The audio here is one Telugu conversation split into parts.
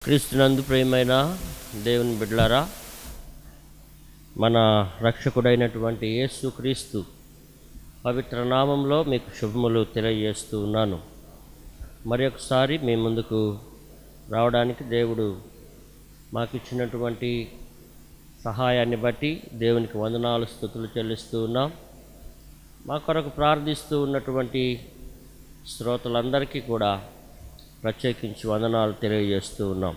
క్రీస్తునందు ప్రియమైన దేవుని బిడ్డలారా మన రక్షకుడైనటువంటి యేసు క్రీస్తు పవిత్ర నామంలో మీకు శుభములు తెలియజేస్తూ ఉన్నాను మరి ఒకసారి మీ ముందుకు రావడానికి దేవుడు మాకు ఇచ్చినటువంటి సహాయాన్ని బట్టి దేవునికి వందనాలు స్థుతులు చెల్లిస్తూ ఉన్నాం మా కొరకు ప్రార్థిస్తూ ఉన్నటువంటి శ్రోతలందరికీ కూడా ప్రత్యేకించి వందనాలు తెలియజేస్తూ ఉన్నాం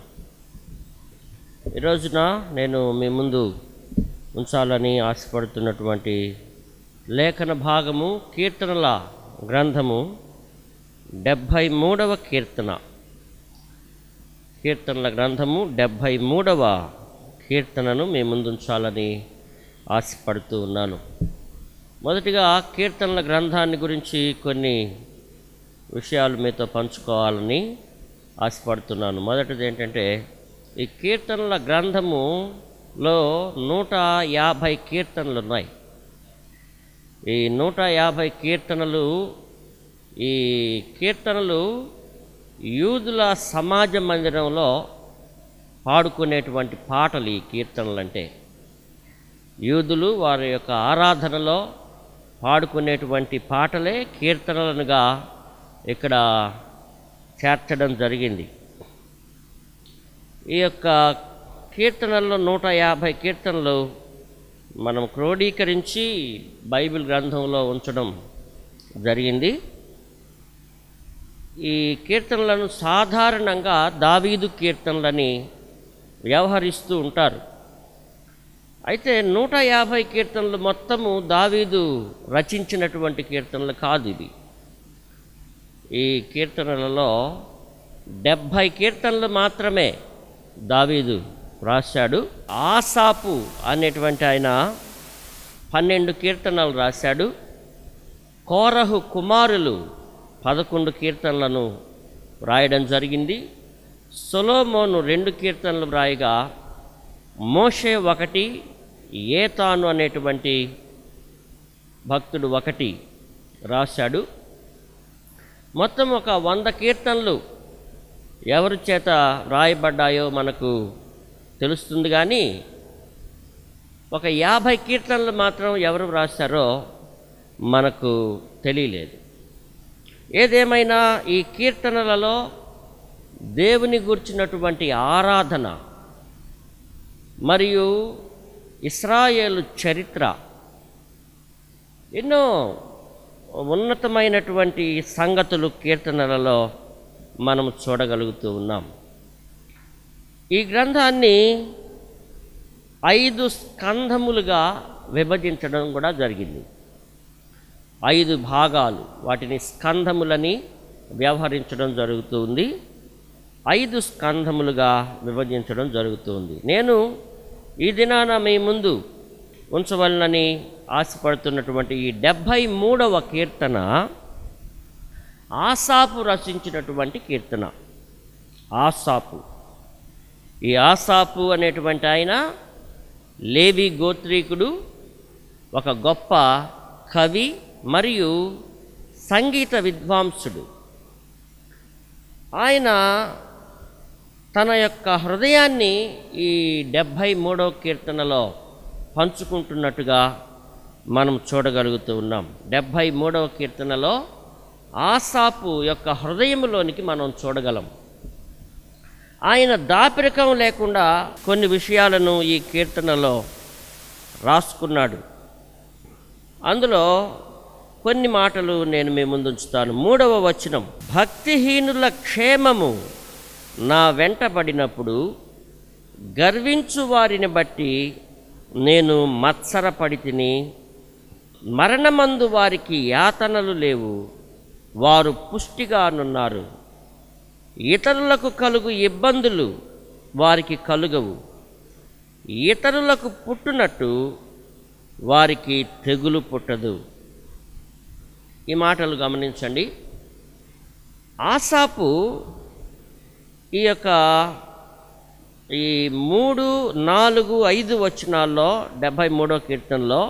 ఈ రోజున నేను మీ ముందు ఉంచాలని ఆశపడుతున్నటువంటి లేఖన భాగము కీర్తనల గ్రంథము డెబ్భై మూడవ కీర్తన కీర్తనల గ్రంథము డెబ్భై మూడవ కీర్తనను మీ ముందుంచాలని ఆశపడుతూ ఉన్నాను మొదటిగా కీర్తనల గ్రంథాన్ని గురించి కొన్ని విషయాలు మీతో పంచుకోవాలని ఆశపడుతున్నాను మొదటిది ఏంటంటే ఈ కీర్తనల గ్రంథములో నూట యాభై కీర్తనలు ఉన్నాయి ఈ నూట యాభై కీర్తనలు ఈ కీర్తనలు యూదుల సమాజ మందిరంలో పాడుకునేటువంటి పాటలు ఈ కీర్తనలు అంటే యూదులు వారి యొక్క ఆరాధనలో పాడుకునేటువంటి పాటలే కీర్తనలుగా ఇక్కడ చేర్చడం జరిగింది ఈ యొక్క కీర్తనల్లో నూట యాభై కీర్తనలు మనం క్రోడీకరించి బైబిల్ గ్రంథంలో ఉంచడం జరిగింది ఈ కీర్తనలను సాధారణంగా దావీదు కీర్తనలని వ్యవహరిస్తూ ఉంటారు అయితే నూట యాభై కీర్తనలు మొత్తము దావీదు రచించినటువంటి కీర్తనలు కాదు ఇవి ఈ కీర్తనలలో డెబ్భై కీర్తనలు మాత్రమే దావీదు రాశాడు ఆసాపు అనేటువంటి ఆయన పన్నెండు కీర్తనలు రాశాడు కోరహు కుమారులు పదకొండు కీర్తనలను వ్రాయడం జరిగింది సొలోమోను రెండు కీర్తనలు వ్రాయగా మోషే ఒకటి ఏతాను అనేటువంటి భక్తుడు ఒకటి రాశాడు మొత్తం ఒక వంద కీర్తనలు ఎవరి చేత వ్రాయబడ్డాయో మనకు తెలుస్తుంది కానీ ఒక యాభై కీర్తనలు మాత్రం ఎవరు వ్రాశారో మనకు తెలియలేదు ఏదేమైనా ఈ కీర్తనలలో దేవుని గుర్చినటువంటి ఆరాధన మరియు ఇస్రాయేలు చరిత్ర ఎన్నో ఉన్నతమైనటువంటి సంగతులు కీర్తనలలో మనం చూడగలుగుతూ ఉన్నాం ఈ గ్రంథాన్ని ఐదు స్కంధములుగా విభజించడం కూడా జరిగింది ఐదు భాగాలు వాటిని స్కంధములని వ్యవహరించడం జరుగుతుంది ఐదు స్కంధములుగా విభజించడం జరుగుతుంది నేను ఈ దినాన మీ ముందు ఉంచవలనని ఆశపడుతున్నటువంటి ఈ డెబ్భై మూడవ కీర్తన ఆసాపు రచించినటువంటి కీర్తన ఆసాపు ఈ ఆసాపు అనేటువంటి ఆయన లేవి గోత్రీకుడు ఒక గొప్ప కవి మరియు సంగీత విద్వాంసుడు ఆయన తన యొక్క హృదయాన్ని ఈ డెబ్భై మూడవ కీర్తనలో పంచుకుంటున్నట్టుగా మనం చూడగలుగుతూ ఉన్నాం డెబ్భై మూడవ కీర్తనలో ఆసాపు యొక్క హృదయంలోనికి మనం చూడగలం ఆయన దాపరికం లేకుండా కొన్ని విషయాలను ఈ కీర్తనలో రాసుకున్నాడు అందులో కొన్ని మాటలు నేను మీ ముందు ఉంచుతాను మూడవ వచనం భక్తిహీనుల క్షేమము నా వెంటబడినప్పుడు గర్వించు వారిని బట్టి నేను మత్సరపడి తిని మరణమందు వారికి యాతనలు లేవు వారు పుష్టిగానున్నారు ఇతరులకు కలుగు ఇబ్బందులు వారికి కలుగవు ఇతరులకు పుట్టునట్టు వారికి తెగులు పుట్టదు ఈ మాటలు గమనించండి ఆసాపు ఈ యొక్క ఈ మూడు నాలుగు ఐదు వచనాల్లో డెబ్భై మూడో కీర్తనలో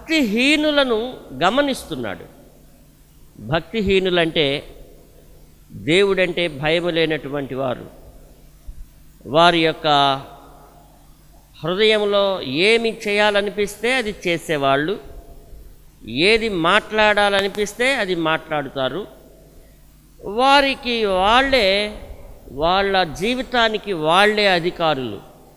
భక్తిహీనులను గమనిస్తున్నాడు భక్తిహీనులంటే దేవుడంటే భయము లేనటువంటి వారు వారి యొక్క హృదయంలో ఏమి చేయాలనిపిస్తే అది చేసేవాళ్ళు ఏది మాట్లాడాలనిపిస్తే అది మాట్లాడుతారు వారికి వాళ్ళే వాళ్ళ జీవితానికి వాళ్ళే అధికారులు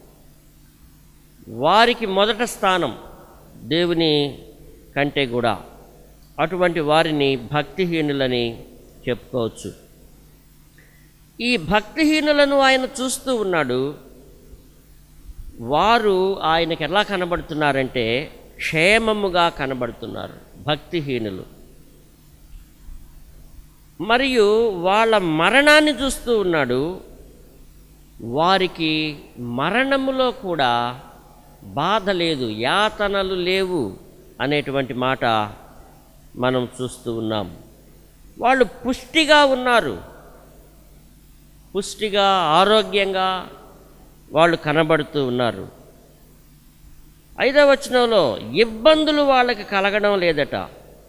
వారికి మొదట స్థానం దేవుని కంటే కూడా అటువంటి వారిని భక్తిహీనులని చెప్పుకోవచ్చు ఈ భక్తిహీనులను ఆయన చూస్తూ ఉన్నాడు వారు ఆయనకి ఎలా కనబడుతున్నారంటే క్షేమముగా కనబడుతున్నారు భక్తిహీనులు మరియు వాళ్ళ మరణాన్ని చూస్తూ ఉన్నాడు వారికి మరణములో కూడా బాధ లేదు యాతనలు లేవు అనేటువంటి మాట మనం చూస్తూ ఉన్నాం వాళ్ళు పుష్టిగా ఉన్నారు పుష్టిగా ఆరోగ్యంగా వాళ్ళు కనబడుతూ ఉన్నారు ఐదవ వచనంలో ఇబ్బందులు వాళ్ళకి కలగడం లేదట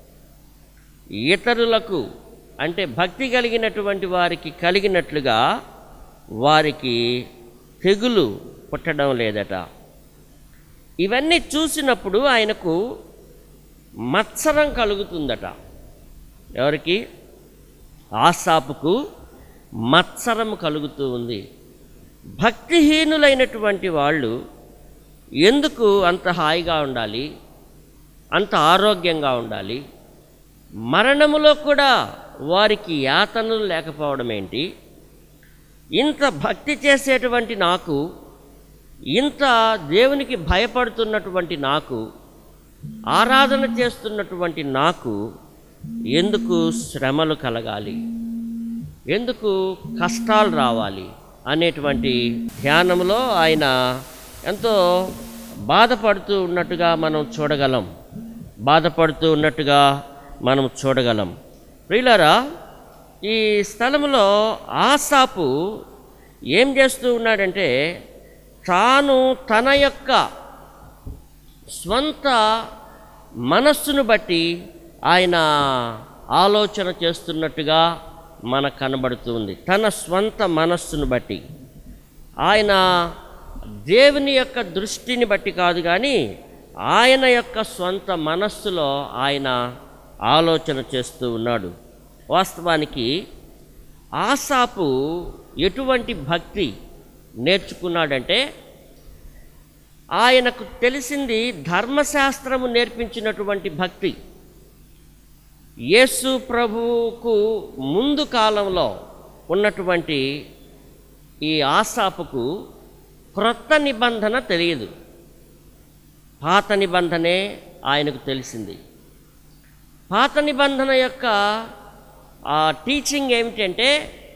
ఇతరులకు అంటే భక్తి కలిగినటువంటి వారికి కలిగినట్లుగా వారికి తెగులు పుట్టడం లేదట ఇవన్నీ చూసినప్పుడు ఆయనకు మత్సరం కలుగుతుందట ఎవరికి ఆసాపుకు మత్సరం కలుగుతూ ఉంది భక్తిహీనులైనటువంటి వాళ్ళు ఎందుకు అంత హాయిగా ఉండాలి అంత ఆరోగ్యంగా ఉండాలి మరణములో కూడా వారికి యాతనలు లేకపోవడం ఏంటి ఇంత భక్తి చేసేటువంటి నాకు ఇంత దేవునికి భయపడుతున్నటువంటి నాకు ఆరాధన చేస్తున్నటువంటి నాకు ఎందుకు శ్రమలు కలగాలి ఎందుకు కష్టాలు రావాలి అనేటువంటి ధ్యానంలో ఆయన ఎంతో బాధపడుతూ ఉన్నట్టుగా మనం చూడగలం బాధపడుతూ ఉన్నట్టుగా మనం చూడగలం ప్రియులారా ఈ స్థలంలో ఆసాపు ఏం చేస్తూ ఉన్నాడంటే తాను తన యొక్క స్వంత మనస్సును బట్టి ఆయన ఆలోచన చేస్తున్నట్టుగా మనకు కనబడుతుంది తన స్వంత మనస్సును బట్టి ఆయన దేవుని యొక్క దృష్టిని బట్టి కాదు కానీ ఆయన యొక్క స్వంత మనస్సులో ఆయన ఆలోచన చేస్తూ ఉన్నాడు వాస్తవానికి ఆసాపు ఎటువంటి భక్తి నేర్చుకున్నాడంటే ఆయనకు తెలిసింది ధర్మశాస్త్రము నేర్పించినటువంటి భక్తి యేసు ప్రభువుకు ముందు కాలంలో ఉన్నటువంటి ఈ ఆసాపుకు క్రొత్త నిబంధన తెలియదు పాత నిబంధనే ఆయనకు తెలిసింది పాత నిబంధన యొక్క ఆ టీచింగ్ ఏమిటంటే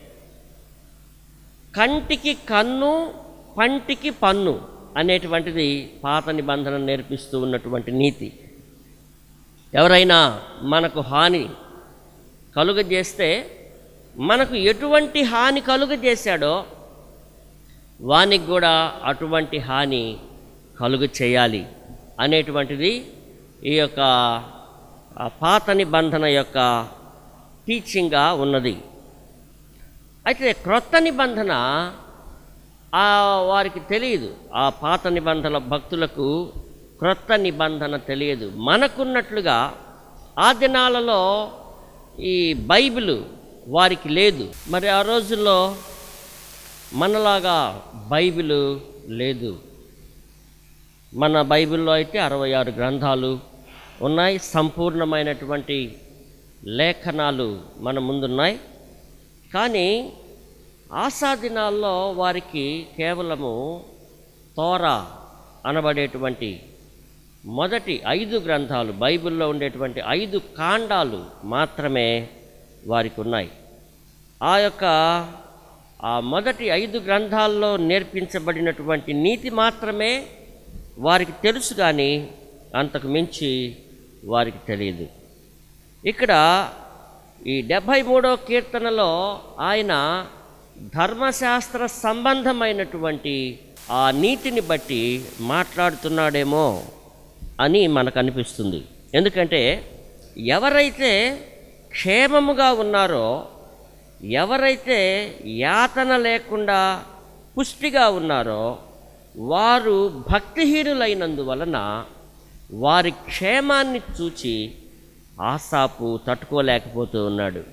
కంటికి కన్ను పంటికి పన్ను అనేటువంటిది పాత నిబంధన నేర్పిస్తూ ఉన్నటువంటి నీతి ఎవరైనా మనకు హాని కలుగజేస్తే మనకు ఎటువంటి హాని కలుగజేశాడో వానికి కూడా అటువంటి హాని కలుగు చేయాలి అనేటువంటిది ఈ యొక్క ఆ పాత నిబంధన యొక్క టీచింగ్గా ఉన్నది అయితే క్రొత్త నిబంధన ఆ వారికి తెలియదు ఆ పాత నిబంధన భక్తులకు క్రొత్త నిబంధన తెలియదు మనకున్నట్లుగా ఆ దినాలలో ఈ బైబిల్ వారికి లేదు మరి ఆ రోజుల్లో మనలాగా బైబిల్ లేదు మన బైబిల్లో అయితే అరవై ఆరు గ్రంథాలు ఉన్నాయి సంపూర్ణమైనటువంటి లేఖనాలు మన ముందున్నాయి కానీ ఆశా దినాల్లో వారికి కేవలము తోరా అనబడేటువంటి మొదటి ఐదు గ్రంథాలు బైబిల్లో ఉండేటువంటి ఐదు కాండాలు మాత్రమే వారికి ఉన్నాయి ఆ యొక్క ఆ మొదటి ఐదు గ్రంథాల్లో నేర్పించబడినటువంటి నీతి మాత్రమే వారికి తెలుసు కానీ అంతకు మించి వారికి తెలియదు ఇక్కడ ఈ డెబ్భై మూడో కీర్తనలో ఆయన ధర్మశాస్త్ర సంబంధమైనటువంటి ఆ నీతిని బట్టి మాట్లాడుతున్నాడేమో అని మనకు అనిపిస్తుంది ఎందుకంటే ఎవరైతే క్షేమముగా ఉన్నారో ఎవరైతే యాతన లేకుండా పుష్టిగా ఉన్నారో వారు భక్తిహీనులైనందువలన వారి క్షేమాన్ని చూచి ఆసాపు తట్టుకోలేకపోతూ ఉన్నాడు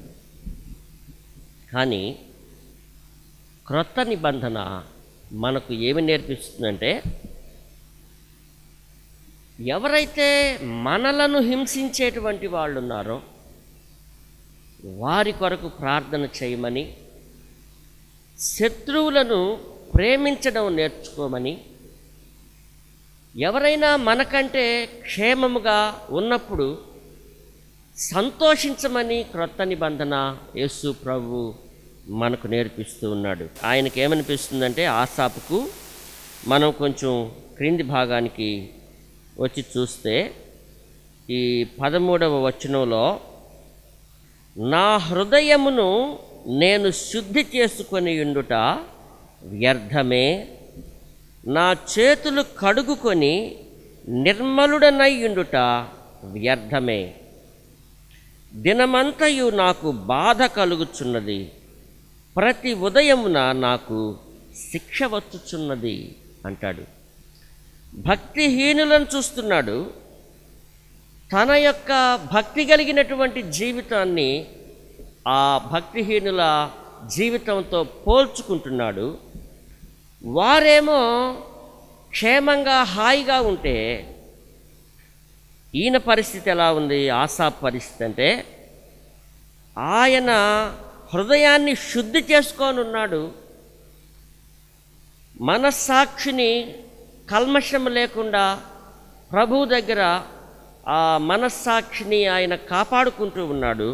కానీ క్రొత్త నిబంధన మనకు ఏమి నేర్పిస్తుందంటే ఎవరైతే మనలను హింసించేటువంటి వాళ్ళు ఉన్నారో వారి కొరకు ప్రార్థన చేయమని శత్రువులను ప్రేమించడం నేర్చుకోమని ఎవరైనా మనకంటే క్షేమముగా ఉన్నప్పుడు సంతోషించమని క్రొత్త నిబంధన యేసు ప్రభు మనకు నేర్పిస్తూ ఉన్నాడు ఆయనకి ఏమనిపిస్తుందంటే ఆసాపుకు మనం కొంచెం క్రింది భాగానికి వచ్చి చూస్తే ఈ పదమూడవ వచనంలో నా హృదయమును నేను శుద్ధి చేసుకొని ఉండుట వ్యర్థమే నా చేతులు కడుగుకొని నిర్మలుడనై ఉండుట వ్యర్థమే దినమంతయు నాకు బాధ కలుగుచున్నది ప్రతి ఉదయమున నాకు శిక్ష వచ్చుచున్నది అంటాడు భక్తిహీనులను చూస్తున్నాడు తన యొక్క భక్తి కలిగినటువంటి జీవితాన్ని ఆ భక్తిహీనుల జీవితంతో పోల్చుకుంటున్నాడు వారేమో క్షేమంగా హాయిగా ఉంటే ఈయన పరిస్థితి ఎలా ఉంది ఆసాప్ పరిస్థితి అంటే ఆయన హృదయాన్ని శుద్ధి చేసుకొని ఉన్నాడు మనస్సాక్షిని కల్మషం లేకుండా ప్రభు దగ్గర ఆ మనస్సాక్షిని ఆయన కాపాడుకుంటూ ఉన్నాడు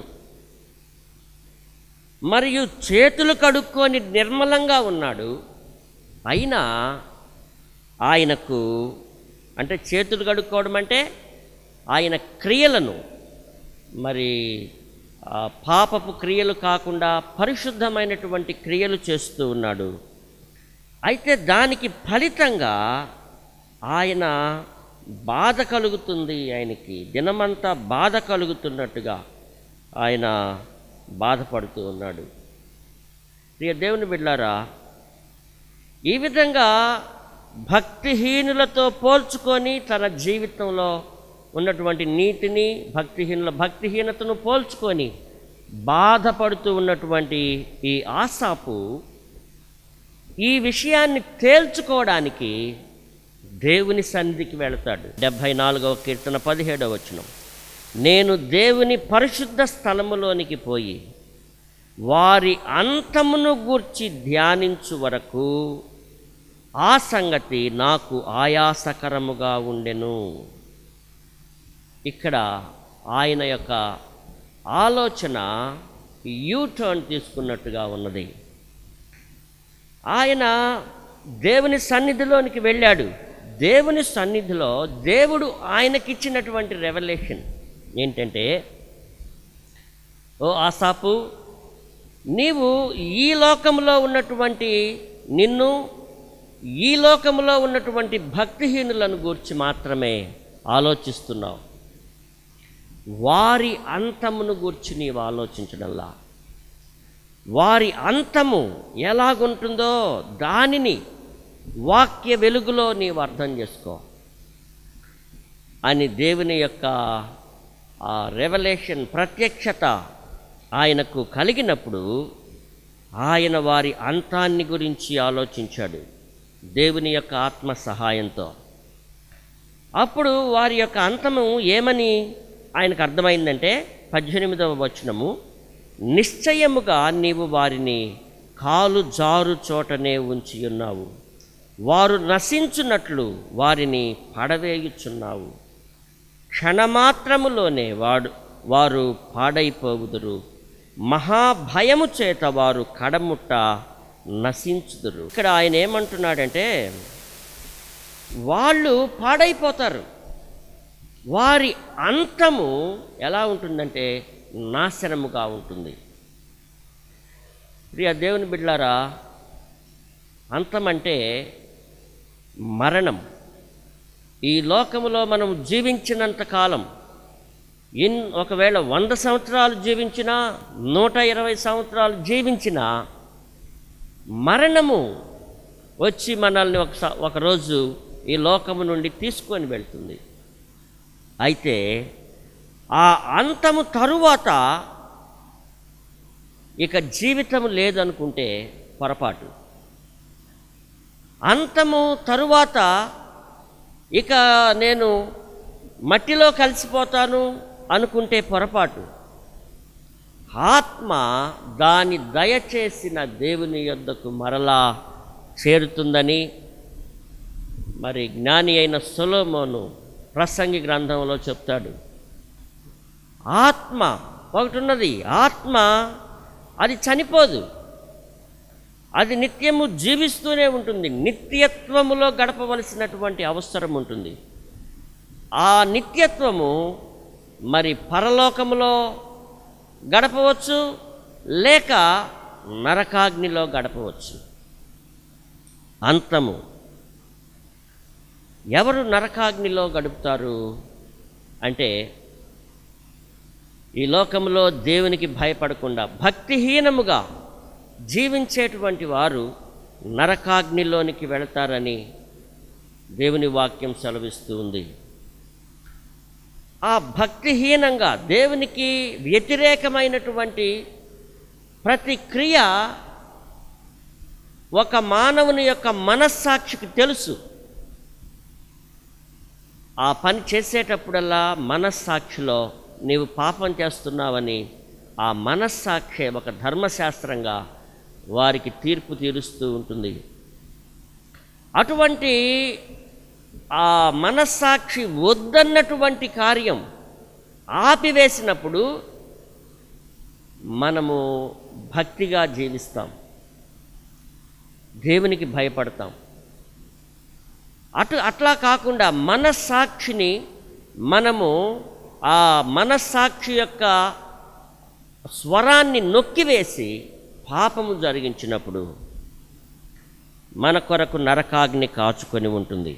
మరియు చేతులు కడుక్కొని నిర్మలంగా ఉన్నాడు అయినా ఆయనకు అంటే చేతులు కడుక్కోవడం అంటే ఆయన క్రియలను మరి ఆ, పాపపు క్రియలు కాకుండా పరిశుద్ధమైనటువంటి క్రియలు చేస్తూ ఉన్నాడు అయితే దానికి ఫలితంగా ఆయన బాధ కలుగుతుంది ఆయనకి దినమంతా బాధ కలుగుతున్నట్టుగా ఆయన బాధపడుతూ ఉన్నాడు ప్రియ దేవుని బిడ్డారా ఈ విధంగా భక్తిహీనులతో పోల్చుకొని తన జీవితంలో ఉన్నటువంటి నీతిని భక్తిహీనుల భక్తిహీనతను పోల్చుకొని బాధపడుతూ ఉన్నటువంటి ఈ ఆసాపు ఈ విషయాన్ని తేల్చుకోవడానికి దేవుని సన్నిధికి వెళతాడు డెబ్భై నాలుగవ కీర్తన పదిహేడవ వచనం నేను దేవుని పరిశుద్ధ స్థలములోనికి పోయి వారి అంతమును గూర్చి ధ్యానించు వరకు ఆ సంగతి నాకు ఆయాసకరముగా ఉండెను ఇక్కడ ఆయన యొక్క ఆలోచన యూ టర్న్ తీసుకున్నట్టుగా ఉన్నది ఆయన దేవుని సన్నిధిలోనికి వెళ్ళాడు దేవుని సన్నిధిలో దేవుడు ఆయనకిచ్చినటువంటి రెవల్యూషన్ ఏంటంటే ఓ ఆసాపు నీవు ఈ లోకంలో ఉన్నటువంటి నిన్ను ఈ లోకంలో ఉన్నటువంటి భక్తిహీనులను గూర్చి మాత్రమే ఆలోచిస్తున్నావు వారి అంతమును గూర్చి నీవు ఆలోచించడంలా వారి అంతము ఎలాగుంటుందో దానిని వాక్య వెలుగులో నీవు అర్థం చేసుకో అని దేవుని యొక్క ఆ రెవల్యూషన్ ప్రత్యక్షత ఆయనకు కలిగినప్పుడు ఆయన వారి అంతాన్ని గురించి ఆలోచించాడు దేవుని యొక్క ఆత్మ సహాయంతో అప్పుడు వారి యొక్క అంతము ఏమని ఆయనకు అర్థమైందంటే పద్దెనిమిదవ వచనము నిశ్చయముగా నీవు వారిని కాలు జారు చోటనే ఉంచి ఉన్నావు వారు నశించున్నట్లు వారిని పడవేయుచున్నావు క్షణమాత్రములోనే వాడు వారు పాడైపోవుదురు మహాభయము చేత వారు కడముట్ట నశించుదురు ఇక్కడ ఆయన ఏమంటున్నాడంటే వాళ్ళు పాడైపోతారు వారి అంతము ఎలా ఉంటుందంటే నాశనముగా ఉంటుంది ప్రియ దేవుని బిడ్లారా అంతం అంటే మరణం ఈ లోకములో మనం జీవించినంత కాలం ఇన్ ఒకవేళ వంద సంవత్సరాలు జీవించినా నూట ఇరవై సంవత్సరాలు జీవించినా మరణము వచ్చి మనల్ని ఒక ఒకరోజు ఈ లోకము నుండి తీసుకొని వెళ్తుంది అయితే ఆ అంతము తరువాత ఇక జీవితం లేదనుకుంటే పొరపాటు అంతము తరువాత ఇక నేను మట్టిలో కలిసిపోతాను అనుకుంటే పొరపాటు ఆత్మ దాని దయచేసిన దేవుని యొద్దకు మరలా చేరుతుందని మరి జ్ఞాని అయిన సొలోమోను ప్రసంగి గ్రంథంలో చెప్తాడు ఆత్మ ఒకటి ఉన్నది ఆత్మ అది చనిపోదు అది నిత్యము జీవిస్తూనే ఉంటుంది నిత్యత్వములో గడపవలసినటువంటి అవసరం ఉంటుంది ఆ నిత్యత్వము మరి పరలోకములో గడపవచ్చు లేక నరకాగ్నిలో గడపవచ్చు అంతము ఎవరు నరకాగ్నిలో గడుపుతారు అంటే ఈ లోకంలో దేవునికి భయపడకుండా భక్తిహీనముగా జీవించేటువంటి వారు నరకాగ్నిలోనికి వెళతారని దేవుని వాక్యం సెలవిస్తూ ఉంది ఆ భక్తిహీనంగా దేవునికి వ్యతిరేకమైనటువంటి ప్రతి క్రియ ఒక మానవుని యొక్క మనస్సాక్షికి తెలుసు ఆ పని చేసేటప్పుడల్లా మనస్సాక్షిలో నీవు పాపం చేస్తున్నావని ఆ మనస్సాక్షి ఒక ధర్మశాస్త్రంగా వారికి తీర్పు తీరుస్తూ ఉంటుంది అటువంటి ఆ మనస్సాక్షి వద్దన్నటువంటి కార్యం ఆపివేసినప్పుడు మనము భక్తిగా జీవిస్తాం దేవునికి భయపడతాం అటు అట్లా కాకుండా మనస్సాక్షిని మనము ఆ మనస్సాక్షి యొక్క స్వరాన్ని నొక్కివేసి పాపము జరిగించినప్పుడు మన కొరకు నరకాగ్ని కాచుకొని ఉంటుంది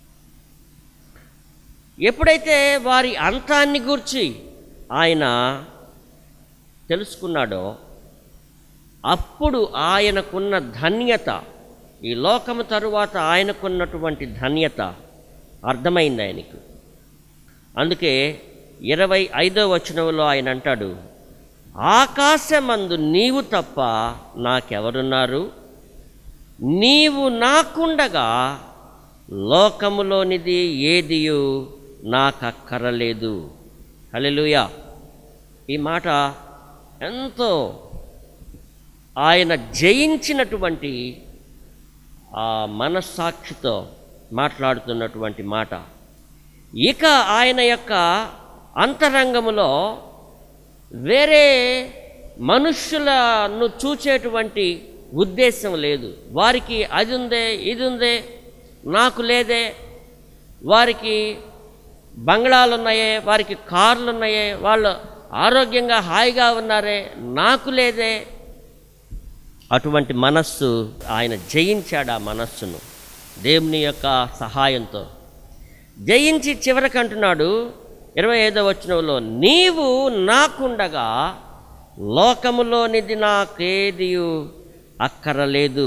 ఎప్పుడైతే వారి అంతాన్ని గూర్చి ఆయన తెలుసుకున్నాడో అప్పుడు ఆయనకున్న ధన్యత ఈ లోకము తరువాత ఆయనకున్నటువంటి ధన్యత అర్థమైంది ఆయనకు అందుకే ఇరవై ఐదో వచనంలో ఆయన అంటాడు ఆకాశమందు నీవు తప్ప నాకెవరున్నారు నీవు నాకుండగా లోకములోనిది ఏదియు నాకక్కరలేదు హల్లెలూయా ఈ మాట ఎంతో ఆయన జయించినటువంటి ఆ మనస్సాక్షితో మాట్లాడుతున్నటువంటి మాట ఇక ఆయన యొక్క అంతరంగములో వేరే మనుష్యులను చూచేటువంటి ఉద్దేశం లేదు వారికి అది ఉందే ఇది ఉందే నాకు లేదే వారికి బంగ్లాలు ఉన్నాయే వారికి కార్లు ఉన్నాయే వాళ్ళు ఆరోగ్యంగా హాయిగా ఉన్నారే నాకు లేదే అటువంటి మనస్సు ఆయన జయించాడు ఆ మనస్సును దేవుని యొక్క సహాయంతో జయించి చివరికి అంటున్నాడు ఇరవై ఐదో వచనంలో నీవు నాకుండగా లోకములోనిది నాకేదియు అక్కరలేదు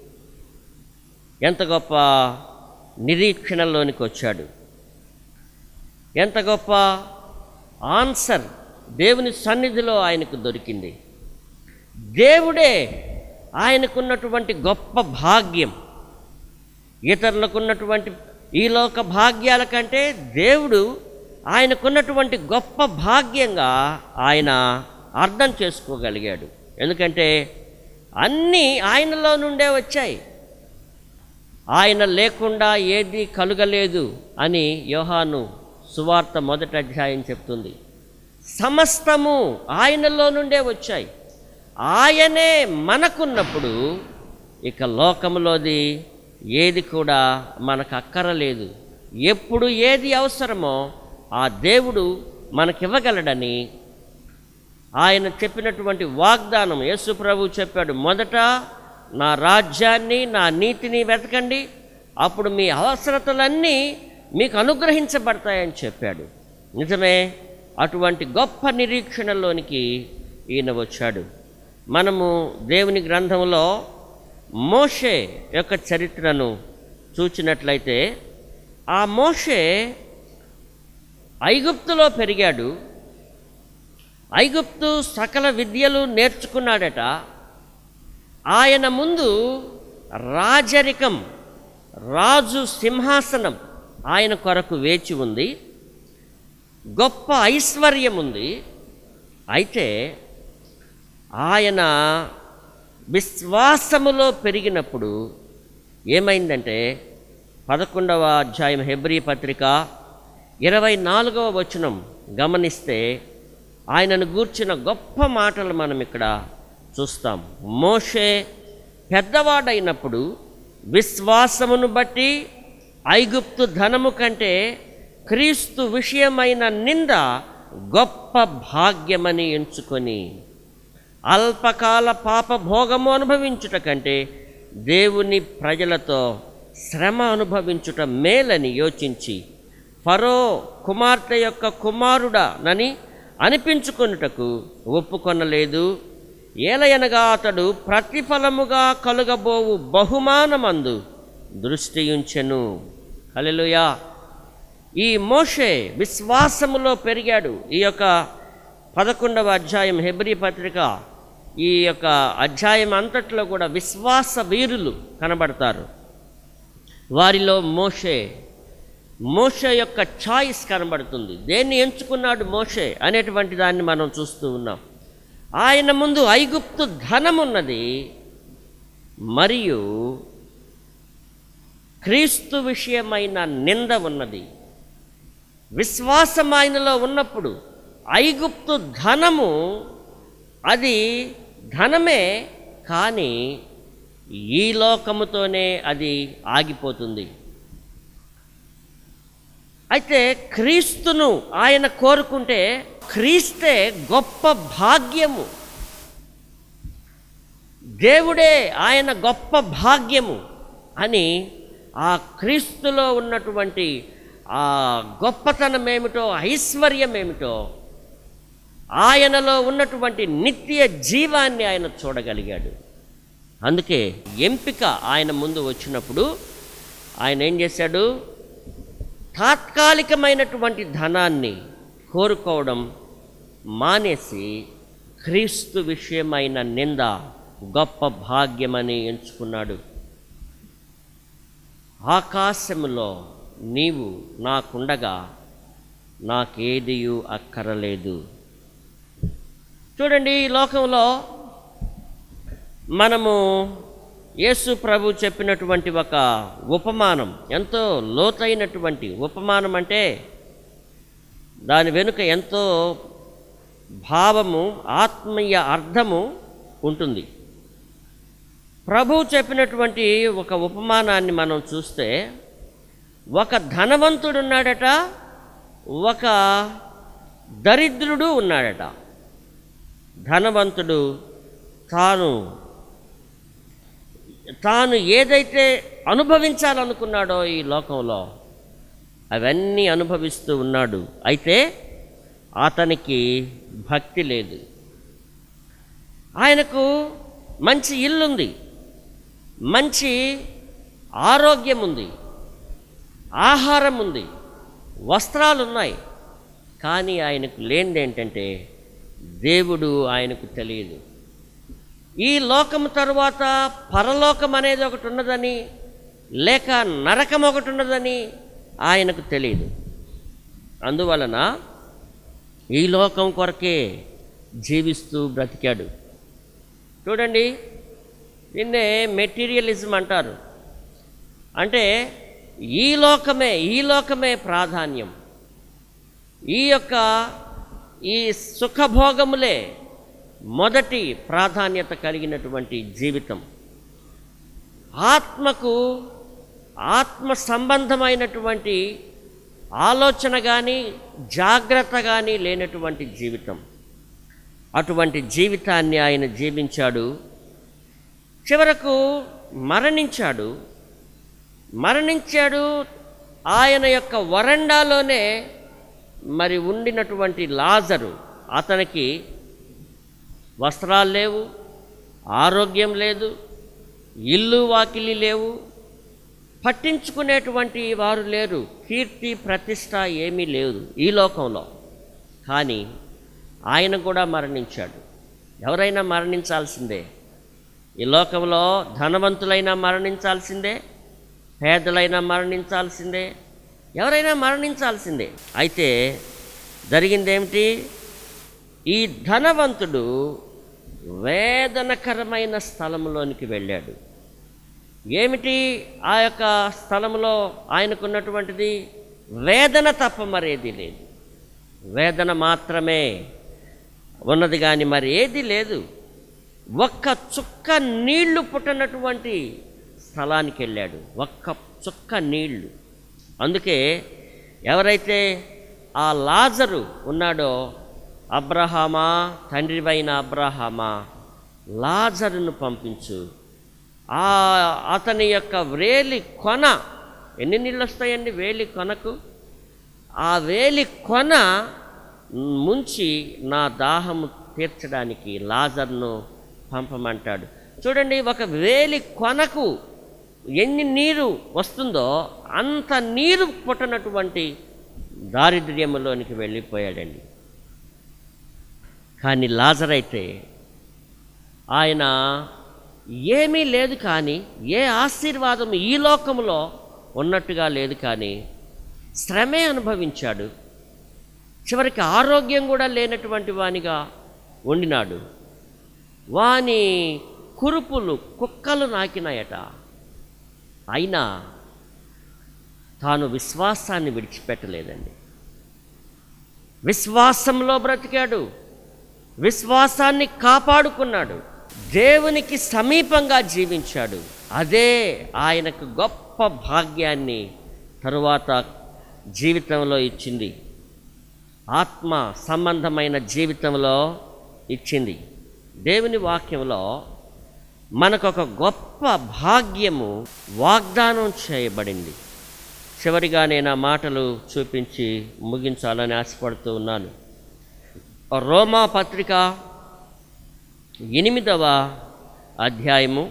ఎంత గొప్ప నిరీక్షణలోనికి వచ్చాడు ఎంత గొప్ప ఆన్సర్ దేవుని సన్నిధిలో ఆయనకు దొరికింది దేవుడే ఆయనకున్నటువంటి గొప్ప భాగ్యం ఇతరులకున్నటువంటి ఈ లోక భాగ్యాల కంటే దేవుడు ఆయనకున్నటువంటి గొప్ప భాగ్యంగా ఆయన అర్థం చేసుకోగలిగాడు ఎందుకంటే అన్నీ ఆయనలో నుండే వచ్చాయి ఆయన లేకుండా ఏది కలుగలేదు అని యోహాను సువార్త మొదటి అధ్యాయం చెప్తుంది సమస్తము ఆయనలో నుండే వచ్చాయి ఆయనే మనకున్నప్పుడు ఇక లోకంలోది ఏది కూడా మనకు అక్కరలేదు ఎప్పుడు ఏది అవసరమో ఆ దేవుడు మనకివ్వగలడని ఆయన చెప్పినటువంటి వాగ్దానం యేసు ప్రభు చెప్పాడు మొదట నా రాజ్యాన్ని నా నీతిని వెతకండి అప్పుడు మీ అవసరతలన్నీ మీకు అనుగ్రహించబడతాయని చెప్పాడు నిజమే అటువంటి గొప్ప నిరీక్షణలోనికి ఈయన వచ్చాడు మనము దేవుని గ్రంథంలో మోషే యొక్క చరిత్రను చూచినట్లయితే ఆ మోషే ఐగుప్తులో పెరిగాడు ఐగుప్తు సకల విద్యలు నేర్చుకున్నాడట ఆయన ముందు రాజరికం రాజు సింహాసనం ఆయన కొరకు వేచి ఉంది గొప్ప ఐశ్వర్యం ఉంది అయితే ఆయన విశ్వాసములో పెరిగినప్పుడు ఏమైందంటే పదకొండవ అధ్యాయం హెబ్రీ పత్రిక ఇరవై నాలుగవ వచనం గమనిస్తే ఆయనను గూర్చిన గొప్ప మాటలు మనం ఇక్కడ చూస్తాం మోషే పెద్దవాడైనప్పుడు విశ్వాసమును బట్టి ఐగుప్తు ధనము కంటే క్రీస్తు విషయమైన నింద గొప్ప భాగ్యమని ఎంచుకొని అల్పకాల పాప భోగము అనుభవించుట కంటే దేవుని ప్రజలతో శ్రమ అనుభవించుట మేలని యోచించి ఫరో కుమార్తె యొక్క కుమారుడనని అనిపించుకొనుటకు ఒప్పుకొనలేదు ఏలయనగా అతడు ప్రతిఫలముగా కలుగబోవు బహుమానమందు దృష్టి ఉంచెను హల్లెలూయా ఈ మోషే విశ్వాసములో పెరిగాడు ఈ యొక్క పదకొండవ అధ్యాయం హెబ్రీ పత్రిక ఈ యొక్క అధ్యాయం అంతట్లో కూడా విశ్వాస వీరులు కనబడతారు వారిలో మోషే మోషే యొక్క ఛాయిస్ కనబడుతుంది దేన్ని ఎంచుకున్నాడు మోషే అనేటువంటి దాన్ని మనం చూస్తూ ఉన్నాం ఆయన ముందు ఐగుప్తు ధనమున్నది మరియు క్రీస్తు విషయమైన నింద ఉన్నది విశ్వాసం ఆయనలో ఉన్నప్పుడు ఐగుప్తు ధనము అది ధనమే కానీ ఈ లోకముతోనే అది ఆగిపోతుంది అయితే క్రీస్తును ఆయన కోరుకుంటే క్రీస్తే గొప్ప భాగ్యము దేవుడే ఆయన గొప్ప భాగ్యము అని ఆ క్రీస్తులో ఉన్నటువంటి ఆ గొప్పతనం ఏమిటో ఐశ్వర్యం ఏమిటో ఆయనలో ఉన్నటువంటి నిత్య జీవాన్ని ఆయన చూడగలిగాడు అందుకే ఎంపిక ఆయన ముందు వచ్చినప్పుడు ఆయన ఏం చేశాడు తాత్కాలికమైనటువంటి ధనాన్ని కోరుకోవడం మానేసి క్రీస్తు విషయమైన నింద గొప్ప భాగ్యమని ఎంచుకున్నాడు ఆకాశములో నీవు నాకుండగా నాకేదియు అక్కరలేదు చూడండి ఈ లోకంలో మనము యేసు ప్రభు చెప్పినటువంటి ఒక ఉపమానం ఎంతో లోతైనటువంటి ఉపమానం అంటే దాని వెనుక ఎంతో భావము ఆత్మీయ అర్థము ఉంటుంది ప్రభు చెప్పినటువంటి ఒక ఉపమానాన్ని మనం చూస్తే ఒక ధనవంతుడు ఉన్నాడట ఒక దరిద్రుడు ఉన్నాడట ధనవంతుడు తాను తాను ఏదైతే అనుభవించాలనుకున్నాడో ఈ లోకంలో అవన్నీ అనుభవిస్తూ ఉన్నాడు అయితే అతనికి భక్తి లేదు ఆయనకు మంచి ఇల్లుంది మంచి ఆరోగ్యం ఉంది ఆహారం ఉంది వస్త్రాలు ఉన్నాయి కానీ ఆయనకు లేనిది ఏంటంటే దేవుడు ఆయనకు తెలియదు ఈ లోకం తరువాత పరలోకం అనేది ఒకటి ఉన్నదని లేక నరకం ఒకటి ఉన్నదని ఆయనకు తెలియదు అందువలన ఈ లోకం కొరకే జీవిస్తూ బ్రతికాడు చూడండి దీన్నే మెటీరియలిజం అంటారు అంటే ఈ లోకమే ఈ లోకమే ప్రాధాన్యం ఈ యొక్క ఈ సుఖభోగములే మొదటి ప్రాధాన్యత కలిగినటువంటి జీవితం ఆత్మకు ఆత్మ సంబంధమైనటువంటి ఆలోచన కానీ జాగ్రత్త కానీ లేనటువంటి జీవితం అటువంటి జీవితాన్ని ఆయన జీవించాడు చివరకు మరణించాడు మరణించాడు ఆయన యొక్క వరండాలోనే మరి ఉండినటువంటి లాజరు అతనికి వస్త్రాలు లేవు ఆరోగ్యం లేదు ఇల్లు వాకిలి లేవు పట్టించుకునేటువంటి వారు లేరు కీర్తి ప్రతిష్ట ఏమీ లేదు ఈ లోకంలో కానీ ఆయన కూడా మరణించాడు ఎవరైనా మరణించాల్సిందే ఈ లోకంలో ధనవంతులైనా మరణించాల్సిందే పేదలైనా మరణించాల్సిందే ఎవరైనా మరణించాల్సిందే అయితే జరిగిందేమిటి ఈ ధనవంతుడు వేదనకరమైన స్థలంలోనికి వెళ్ళాడు ఏమిటి ఆ యొక్క స్థలంలో ఆయనకున్నటువంటిది వేదన తప్ప మరేది లేదు వేదన మాత్రమే ఉన్నది కానీ మరి ఏది లేదు ఒక్క చుక్క నీళ్లు పుట్టనటువంటి స్థలానికి వెళ్ళాడు ఒక్క చుక్క నీళ్లు అందుకే ఎవరైతే ఆ లాజరు ఉన్నాడో అబ్రహామా తండ్రివైన అబ్రహామా లాజరును పంపించు ఆ అతని యొక్క వేలి కొన ఎన్ని నీళ్ళు వస్తాయండి వేలి కొనకు ఆ వేలి కొన ముంచి నా దాహము తీర్చడానికి లాజర్ను పంపమంటాడు చూడండి ఒక వేలి కొనకు ఎన్ని నీరు వస్తుందో అంత నీరు పుట్టనటువంటి దారిద్ర్యములోనికి వెళ్ళిపోయాడండి కానీ లాజర్ అయితే ఆయన ఏమీ లేదు కానీ ఏ ఆశీర్వాదం ఈ లోకంలో ఉన్నట్టుగా లేదు కానీ శ్రమే అనుభవించాడు చివరికి ఆరోగ్యం కూడా లేనటువంటి వానిగా ఉండినాడు వాని కురుపులు కుక్కలు నాకినాయట అయినా తాను విశ్వాసాన్ని విడిచిపెట్టలేదండి విశ్వాసంలో బ్రతికాడు విశ్వాసాన్ని కాపాడుకున్నాడు దేవునికి సమీపంగా జీవించాడు అదే ఆయనకు గొప్ప భాగ్యాన్ని తరువాత జీవితంలో ఇచ్చింది ఆత్మ సంబంధమైన జీవితంలో ఇచ్చింది దేవుని వాక్యంలో మనకొక గొప్ప భాగ్యము వాగ్దానం చేయబడింది చివరిగా నేను ఆ మాటలు చూపించి ముగించాలని ఆశపడుతూ ఉన్నాను రోమా పత్రిక ఎనిమిదవ అధ్యాయము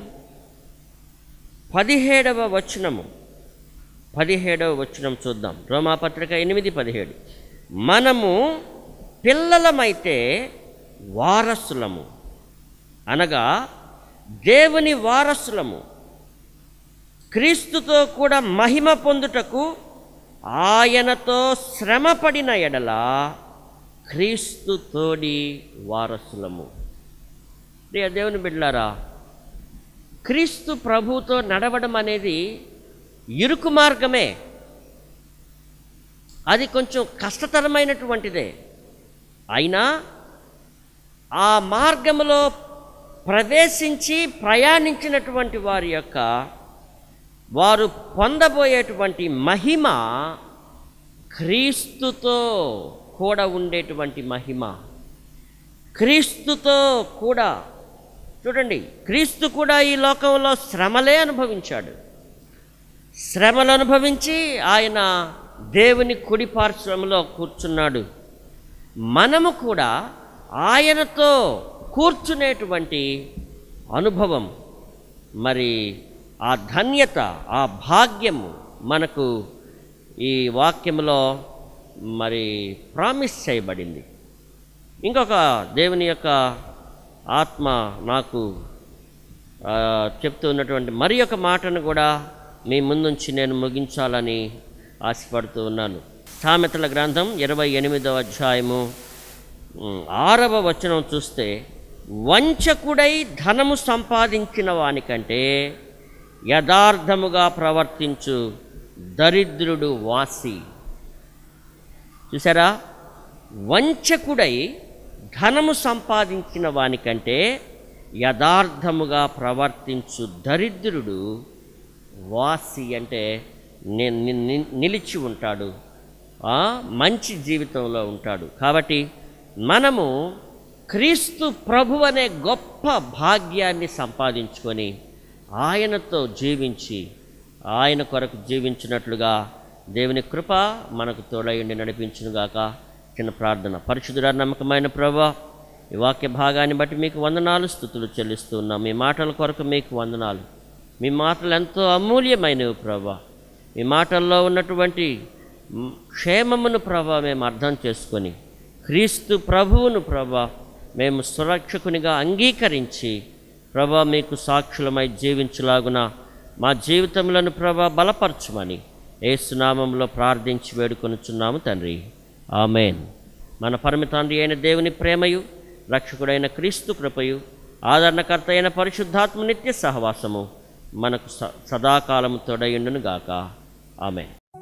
పదిహేడవ వచనము పదిహేడవ వచనం చూద్దాం రోమాపత్రిక ఎనిమిది పదిహేడు మనము పిల్లలమైతే వారసులము అనగా దేవుని వారసులము క్రీస్తుతో కూడా మహిమ పొందుటకు ఆయనతో శ్రమపడిన ఎడల క్రీస్తు తోడి వారసులము ప్రియ దేవుని బిడ్డలారా క్రీస్తు ప్రభుతో నడవడం అనేది ఇరుకు మార్గమే అది కొంచెం కష్టతరమైనటువంటిదే అయినా ఆ మార్గంలో ప్రవేశించి ప్రయాణించినటువంటి వారి యొక్క వారు పొందబోయేటువంటి మహిమ క్రీస్తుతో కూడా ఉండేటువంటి మహిమ క్రీస్తుతో కూడా చూడండి క్రీస్తు కూడా ఈ లోకంలో శ్రమలే అనుభవించాడు శ్రమలు అనుభవించి ఆయన దేవుని కుడి పార్శ్వంలో కూర్చున్నాడు మనము కూడా ఆయనతో కూర్చునేటువంటి అనుభవం మరి ఆ ధన్యత ఆ భాగ్యము మనకు ఈ వాక్యంలో మరి ప్రామిస్ చేయబడింది ఇంకొక దేవుని యొక్క ఆత్మ నాకు ఆ, చెప్తూ ఉన్నటువంటి మరి ఒక మాటను కూడా మీ ముందుంచి నేను ముగించాలని ఆశపడుతూ ఉన్నాను సామెతల గ్రంథం ఇరవై ఎనిమిదవ అధ్యాయము ఉమ్, ఆరవ వచనం చూస్తే వంచకుడై ధనము సంపాదించిన వానికంటే యథార్థముగా ప్రవర్తించు దరిద్రుడు వాసి చూసారా వంచకుడై ధనము సంపాదించిన వానికంటే యథార్థముగా ప్రవర్తించు దరిద్రుడు వాసి అంటే ని- ని- ని- నిలిచి ఉంటాడు ఆ, మంచి జీవితంలో ఉంటాడు కాబట్టి మనము క్రీస్తు ప్రభు అనే గొప్ప భాగ్యాన్ని సంపాదించుకొని ఆయనతో జీవించి ఆయన కొరకు జీవించినట్లుగా దేవుని కృప మనకు తోడయుండి నడిపించునుగాక చిన్న ప్రార్థన పరిశుద్ధుడ నమ్మకమైన ప్రభా ఈ వాక్య భాగాన్ని బట్టి మీకు వందనాలు స్థుతులు చెల్లిస్తూ ఉన్నాం మీ మాటల కొరకు మీకు వందనాలు మీ మాటలు ఎంతో అమూల్యమైనవి ప్రభా మీ మాటల్లో ఉన్నటువంటి మ్, క్షేమమును ప్రభా మేము అర్థం చేసుకొని క్రీస్తు ప్రభువును ప్రభా మేము సురక్షకునిగా అంగీకరించి ప్రభా మీకు సాక్షులమై జీవించులాగున మా జీవితములను ప్రభా బలపరచుమని ఏసునామంలో ప్రార్థించి వేడుకొనుచున్నాము తండ్రి ఆమెన్ మన పరమ తండ్రి అయిన దేవుని ప్రేమయు రక్షకుడైన క్రీస్తు కృపయు ఆదరణకర్త అయిన పరిశుద్ధాత్మ నిత్య సహవాసము మనకు స- సదాకాలము తొడయుండును గాక ఆమె